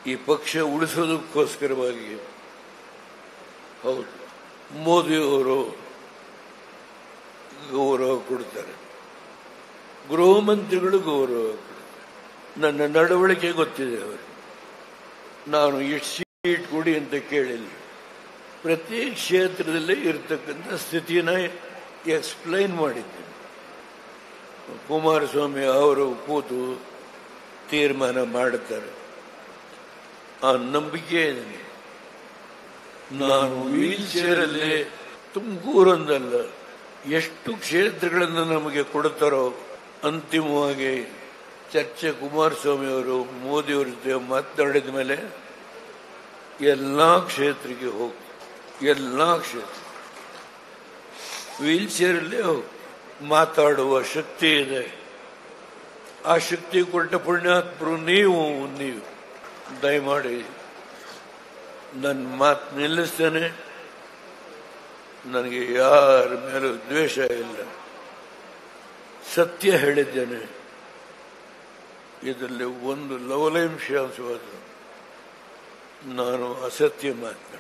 ಈ ಪಕ್ಷ ಉಳಿಸೋದಕ್ಕೋಸ್ಕರವಾಗಿ ಹೌದು ಮೋದಿಯವರು ಗೌರವ ಕೊಡ್ತಾರೆ ಗೃಹ ಮಂತ್ರಿಗಳು ಗೌರವ ಕೊಡ್ತಾರೆ ನನ್ನ ನಡವಳಿಕೆ ಗೊತ್ತಿದೆ ಅವರಿಗೆ ನಾನು ಎಷ್ಟು ಸೀಟ್ ಕೊಡಿ ಅಂತ ಕೇಳಿಲ್ಲ ಪ್ರತಿ ಕ್ಷೇತ್ರದಲ್ಲೇ ಇರತಕ್ಕಂಥ ಸ್ಥಿತಿನ ಎಕ್ಸ್ಪ್ಲೈನ್ ಮಾಡಿದ್ದೇನೆ ಕುಮಾರಸ್ವಾಮಿ ಅವರು ಕೂತು ತೀರ್ಮಾನ ಮಾಡುತ್ತಾರೆ ಆ ನಂಬಿಕೆ ಇದೆ ನನಗೆ. ನಾನು ವೀಲ್ ಚೇರಲ್ಲಿ ತುಮಕೂರೊಂದಲ್ಲ ಎಷ್ಟು ಕ್ಷೇತ್ರಗಳನ್ನು ನಮಗೆ ಕೊಡುತ್ತಾರೋ ಅಂತಿಮವಾಗಿ ಚರ್ಚೆ ಕುಮಾರಸ್ವಾಮಿ ಅವರು ಮೋದಿಯವರ ಜೊತೆ ಮಾತನಾಡಿದ ಮೇಲೆ ಎಲ್ಲಾ ಕ್ಷೇತ್ರಕ್ಕೆ ಹೋಗಿ ಎಲ್ಲಾ ಕ್ಷೇತ್ರ ವೀಲ್ ಚೇರಲ್ಲೇ ಹೋಗಿ ಮಾತಾಡುವ ಶಕ್ತಿ ಇದೆ ಆ ಶಕ್ತಿ ಕೊಟ್ಟ ಪುಣ್ಯಾತ್ಮರು ನೀವು ನೀವು ದಯಮಾಡಿ ನನ್ನ ಮಾತು ನಿಲ್ಲಿಸ್ತೇನೆ ನನಗೆ ಯಾರ ಮೇಲೂ ದ್ವೇಷ ಇಲ್ಲ ಸತ್ಯ ಹೇಳಿದ್ದೇನೆ ಇದರಲ್ಲಿ ಒಂದು ಲವಲೇಂಶಾಂಶವಾದ ನಾನು ಅಸತ್ಯ ಮಾತನಾಡ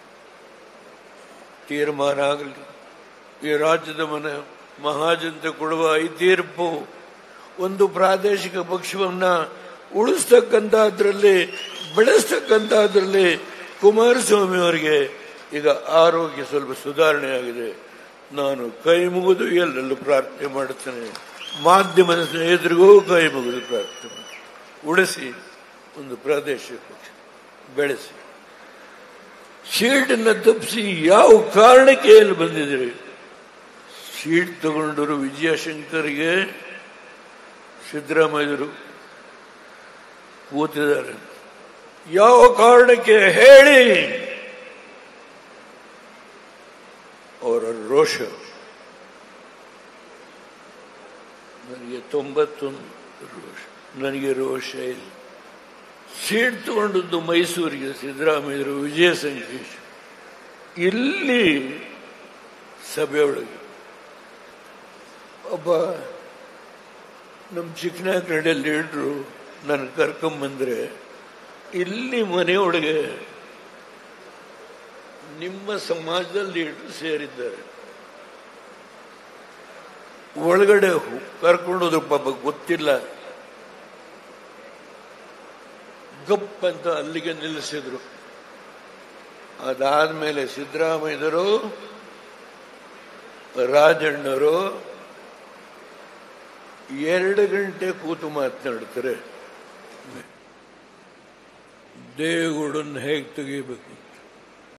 ತೀರ್ಮಾನ ಆಗಲಿ ಈ ರಾಜ್ಯದ ಮನೆ ಮಹಾಜನತೆ ಕೊಡುವ ಈ ತೀರ್ಪು ಒಂದು ಪ್ರಾದೇಶಿಕ ಪಕ್ಷವನ್ನ ಉಳಿಸ್ತಕ್ಕಂಥದ್ರಲ್ಲಿ ಬೆಳೆಸ್ತಕ್ಕಂಥದ್ರಲ್ಲಿ ಕುಮಾರಸ್ವಾಮಿ ಅವರಿಗೆ ಈಗ ಆರೋಗ್ಯ ಸ್ವಲ್ಪ ಸುಧಾರಣೆ ಆಗಿದೆ ನಾನು ಕೈ ಮುಗಿದು ಎಲ್ಲೆಲ್ಲೂ ಪ್ರಾರ್ಥನೆ ಮಾಡುತ್ತೇನೆ ಮಾಧ್ಯಮದ ಸ್ನೇಹಿತರಿಗೂ ಕೈ ಮುಗಿದು ಪ್ರಾರ್ಥನೆ ಮಾಡ್ತೇನೆ. ಉಳಿಸಿ ಒಂದು ಪ್ರಾದೇಶಿಕ ಪಕ್ಷ ಬೆಳೆಸಿ ಸೀಟನ್ನು ತಪ್ಪಿಸಿ ಯಾವ ಕಾರಣಕ್ಕೆ ಇಲ್ಲಿ ಬಂದಿದ್ದೀರಿ ಸೀಟ್ ತಗೊಂಡರು ವಿಜಯಶಂಕರ್ಗೆ ಸಿದ್ದರಾಮಯ್ಯರು ಕೂತಿದ್ದಾರೆ ಯಾವ ಕಾರಣಕ್ಕೆ ಹೇಳಿ ಅವರ ರೋಷ ನನಗೆ ತೊಂಬತ್ತೊಂದು ರೋಷ ನನಗೆ ರೋಷ ಇಲ್ಲ ಸೀಟ್ ತಗೊಂಡದ್ದು ಮೈಸೂರಿಗೆ ಸಿದ್ದರಾಮಯ್ಯರು ವಿಜಯ ಸಂಕೇಶ್ ಇಲ್ಲಿ ಸಭೆಯೊಳಗೆ ಒಬ್ಬ ನಮ್ಮ ಚಿಕ್ಕನಾಕರಡೆ ಲೀಡ್ರು ನನ್ನ ಕರ್ಕೊಂಬಂದ್ರೆ ಇಲ್ಲಿ ಮನೆಯೊಳಗೆ ನಿಮ್ಮ ಸಮಾಜದ ಲೀಡ್ರು ಸೇರಿದ್ದಾರೆ ಒಳಗಡೆ ಕರ್ಕೊಂಡೋದ್ರು ಪಾಪ ಗೊತ್ತಿಲ್ಲ ಗಪ್ ಅಂತ ಅಲ್ಲಿಗೆ ನಿಲ್ಲಿಸಿದ್ರು ಅದಾದ್ಮೇಲೆ ಸಿದ್ದರಾಮಯ್ಯರು ರಾಜಣ್ಣರು ಎರಡು ಗಂಟೆ ಕೂತು ಮಾತನಾಡ್ತಾರೆ ದೇಗುಡನ್ನು ಹೇಗೆ ತೆಗಿಬೇಕು